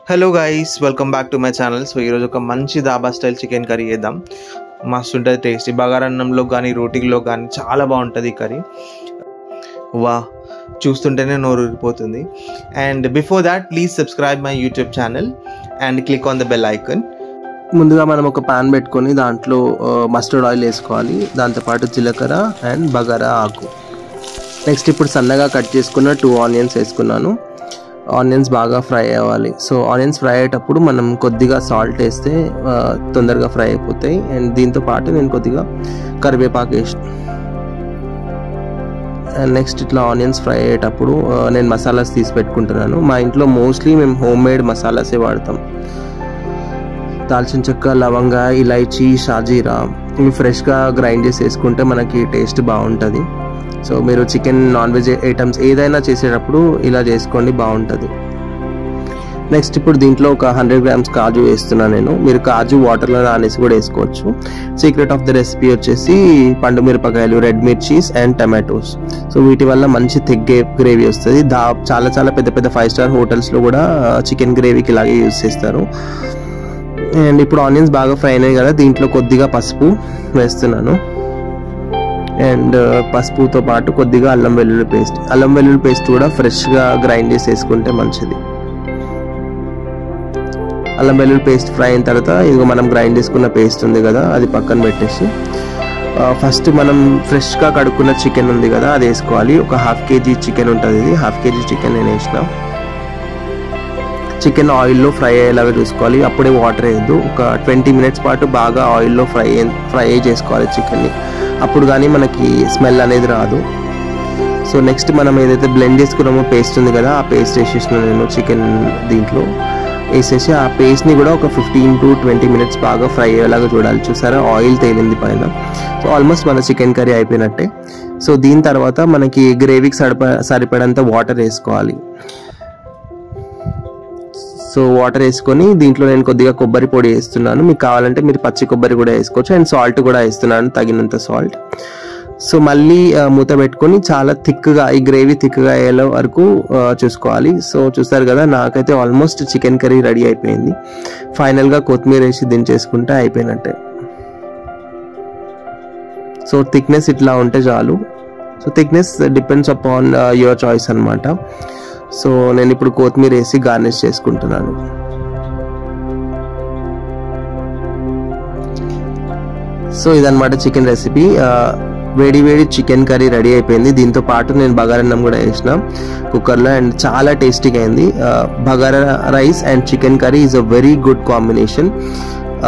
hello guys welcome back to my channel so ఈరోజు ఒక మంచి దాబా స్టైల్ చికెన్ కర్రీ చేద్దాం మస్తు ఉంటుంది టేస్టీ బగారన్నంలో కానీ రోటీలో కానీ చాలా బాగుంటుంది ఈ కర్రీ వా చూస్తుంటేనే నోరు ఊరిపోతుంది and before that please subscribe my YouTube channel and click on the bell icon ముందుగా మనం ఒక పాన్ పెట్టుకొని దాంట్లో మస్టర్డ్ ఆయిల్ వేసుకోవాలి దాంతోపాటు జీలకర్ర అండ్ బగారా ఆకు నెక్స్ట్ ఇప్పుడు సన్నగా కట్ చేసుకున్న టూ ఆనియన్స్ వేసుకున్నాను ఆనియన్స్ బాగా ఫ్రై అవ్వాలి సో ఆనియన్స్ ఫ్రై అయ్యేటప్పుడు మనం కొద్దిగా సాల్ట్ వేస్తే ఆ, తొందరగా ఫ్రై అయిపోతాయి అండ్ దీంతో పాటు నేను కొద్దిగా కరివేపాకు వేసి అండ్ నెక్స్ట్ ఇట్లా ఆనియన్స్ ఫ్రై అయ్యేటప్పుడు ఆ, నేను మసాలాస్ తీసి పెట్టుకుంటున్నాను మా ఇంట్లో మోస్ట్లీ మేము హోమ్ మేడ్ మసాలాసే వాడతాం దాల్చిన చెక్క లవంగ ఇలైచీ షాజీరా ఇవి ఫ్రెష్గా గ్రైండ్ చేసి వేసుకుంటే మనకి టేస్ట్ బాగుంటుంది సో మీరు చికెన్ నాన్ వెజ్ ఐటమ్స్ ఏదైనా చేసేటప్పుడు ఇలా చేసుకోండి బాగుంటుంది నెక్స్ట్ ఇప్పుడు దీంట్లో ఒక హండ్రెడ్ గ్రామ్స్ కాజు వేస్తున్నాను నేను మీరు కాజు వాటర్లో నానేసి కూడా వేసుకోవచ్చు సీక్రెట్ ఆఫ్ ద రెసిపీ వచ్చేసి పండు మిరపకాయలు red mirchis and tomatoes so వీటి వల్ల మంచి థిక్ గ్రేవీ వస్తుంది దా చాలా చాలా పెద్ద పెద్ద ఫైవ్ స్టార్ హోటల్స్లో కూడా చికెన్ గ్రేవీకి ఇలాగే యూజ్ చేస్తారు అండ్ ఇప్పుడు ఆనియన్స్ బాగా ఫ్రై అయినాయి కదా దీంట్లో కొద్దిగా పసుపు వేస్తున్నాను అండ్ పసుపుతో పాటు కొద్దిగా అల్లం వెల్లుల్లి పేస్ట్ అల్లం వెల్లుల్లి పేస్ట్ కూడా ఫ్రెష్గా గ్రైండ్ చేసి వేసుకుంటే మంచిది అల్లం వెల్లుల్లి పేస్ట్ ఫ్రై అయిన తర్వాత ఇదిగో మనం గ్రైండ్ చేసుకున్న పేస్ట్ ఉంది కదా అది పక్కన పెట్టేసి ఫస్ట్ మనం ఫ్రెష్గా కడుక్కున్న చికెన్ ఉంది కదా అది వేసుకోవాలి ఒక హాఫ్ కేజీ చికెన్ ఉంటుంది ఇది హాఫ్ కేజీ చికెన్ నేను వేసిన చికెన్ ఆయిల్లో ఫ్రై అయ్యేలాగా చూసుకోవాలి అప్పుడే వాటర్ వేయద్దు ఒక ట్వంటీ మినిట్స్ పాటు బాగా ఆయిల్లో ఫ్రై ఫ్రై చేసుకోవాలి చికెన్ని అప్పుడు కానీ మనకి స్మెల్ అనేది రాదు సో నెక్స్ట్ మనం ఏదైతే బ్లెండ్ చేసుకున్నామో పేస్ట్ ఉంది కదా ఆ పేస్ట్ వేసేసిన నేను చికెన్ దీంట్లో వేసేసి ఆ పేస్ట్ని కూడా ఒక ఫిఫ్టీన్ టు ట్వంటీ మినిట్స్ బాగా ఫ్రై అయ్యేలాగా చూడాలి చూసారా ఆయిల్ తేలింది పైన సో ఆల్మోస్ట్ మన చికెన్ కర్రీ అయిపోయినట్టే సో దీని తర్వాత మనకి గ్రేవీకి సరిప సరిపడంత వాటర్ వేసుకోవాలి సో వాటర్ వేసుకొని దీంట్లో నేను కొద్దిగా కొబ్బరి పొడి వేస్తున్నాను మీకు కావాలంటే మీరు పచ్చి కొబ్బరి కూడా వేసుకోవచ్చు అండ్ సాల్ట్ కూడా వేస్తున్నాను తగినంత సాల్ట్ సో మళ్ళీ ఆ, మూత పెట్టుకొని చాలా థిక్గా ఈ గ్రేవీ థిక్గా అయ్యేలా వరకు ఆ, చూసుకోవాలి సో చూస్తారు కదా నాకైతే ఆల్మోస్ట్ చికెన్ కర్రీ రెడీ అయిపోయింది ఫైనల్గా కొత్తిమీర వేసి దించేసుకుంటే అయిపోయినట్టే సో థిక్నెస్ ఇట్లా ఉంటే చాలు so thickness depends upon your choice అనమాట సో నేను ఇప్పుడు కొత్తిమీర వేసి గార్నిష్ చేసుకుంటున్నాను సో ఇదన్నమాట చికెన్ రెసిపీ వేడి వేడి చికెన్ కర్రీ రెడీ అయిపోయింది దీంతో పాటు నేను బగారన్నం కూడా వేసిన కుక్కర్లో అండ్ చాలా టేస్టీగా అయింది bagara rice and chicken curry is a very good combination